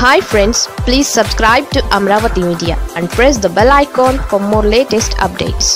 hi friends please subscribe to Amaravati media and press the bell icon for more latest updates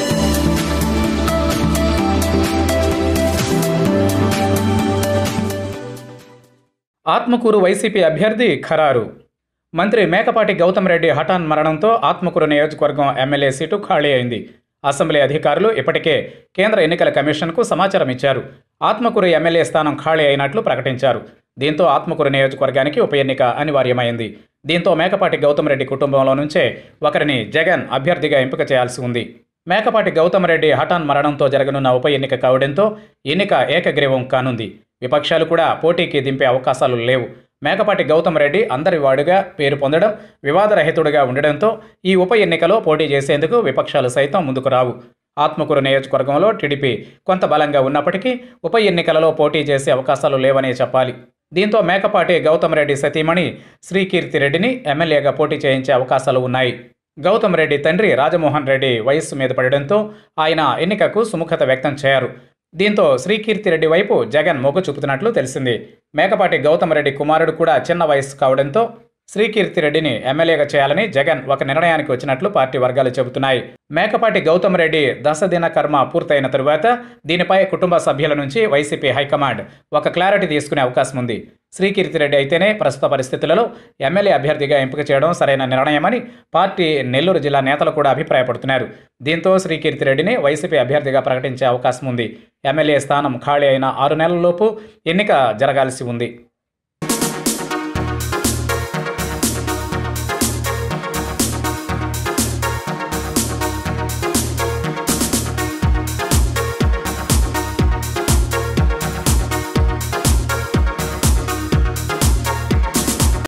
Atmakuru YCP అభ్యర్థి ఖరారు మంత్రి మేకపాటి గౌతమ్ రెడ్డి హఠాన్ మరణంతో ఆత్మకూరు నియోజకవర్గం MLA seat ఖాళీ అయింది అసెంబ్లీ అధికారులు ఇప్పటికే కేంద్ర ఎన్నికల కమిషన్కు సమాచారం ఇచ్చారు ఆత్మకూరు ఎమ్మెల్యే స్థానం ఖాళీ అయినట్లు ప్రకటించారు దీంతో ఆత్మకూరు నియోజకవర్గానికి ఉప ఎన్నిక అనివార్యమైంది దీంతో మేకపాటి గౌతమ్ రెడ్డి కుటుంబంలో నుంచే ఒకరిని జగన్ అభ్యర్థిగా ఎంపిక చేయాల్సి ఉంది మేకపాటి గౌతమ్ రెడ్డి హఠాన్ మరణంతో జరగనున్న ఉప ఎన్నిక కావడంతో ఎన్నిక ఏకగ్రీవం కానుంది విపక్షాలు కూడా పోటీకి దింపే అవకాశాలు లేవు మేకపాటి గౌతమ్ రెడ్డి అందరి వాడుగా పేరు పొందడం వివాదరహితుడిగా ఉండడంతో ఈ ఉప ఎన్నికలో పోటీ చేసేందుకు విపక్షాలు సైతం ముందుకు రావు ఆత్మకూరు నియోజకవర్గంలో టీడీపీ కొంత బలంగా ఉన్నప్పటికీ ఉప ఎన్నికలలో పోటీ చేసే అవకాశాలు లేవనే చెప్పాలి దీంతో మేకపాటి గౌతమ్ రెడ్డి సతీమణి శ్రీకీర్తి రెడ్డిని ఎమ్మెల్యేగా పోటీ చేయించే అవకాశాలు ఉన్నాయి గౌతమ్ రెడ్డి తండ్రి రాజమోహన్ రెడ్డి వయస్సు మీద పడడంతో ఆయన ఎన్నికకు సుముఖత వ్యక్తం చేయరు దీంతో శ్రీకీర్తి రెడ్డి వైపు జగన్ మొగ్గు చూపుతున్నట్లు తెలిసింది మేకపాటి గౌతమ్ రెడ్డి కుమారుడు కూడా చిన్న వయస్సు కావడంతో శ్రీకీర్తి రెడ్డిని ఎమ్మెల్యేగా చేయాలని జగన్ ఒక నిర్ణయానికి వచ్చినట్లు పార్టీ వర్గాలు చెబుతున్నాయి మేకపాటి గౌతమ్ రెడ్డి దశదిన కర్మ పూర్తయిన తరువాత దీనిపై కుటుంబ సభ్యుల నుంచి వైసీపీ హైకమాండ్ ఒక క్లారిటీ తీసుకునే అవకాశం ఉంది శ్రీకీర్తి రెడ్డి అయితేనే ప్రస్తుత పరిస్థితులలో ఎమ్మెల్యే అభ్యర్థిగా ఎంపిక చేయడం సరైన నిర్ణయమని పార్టీ నెల్లూరు జిల్లా నేతలు కూడా అభిప్రాయపడుతున్నారు దీంతో శ్రీకీర్తి రెడ్డిని వైసీపీ అభ్యర్థిగా ప్రకటించే అవకాశం ఉంది ఎమ్మెల్యే స్థానం ఖాళీ అయిన ఆరు నెలల్లోపు ఎన్నిక జరగాల్సి ఉంది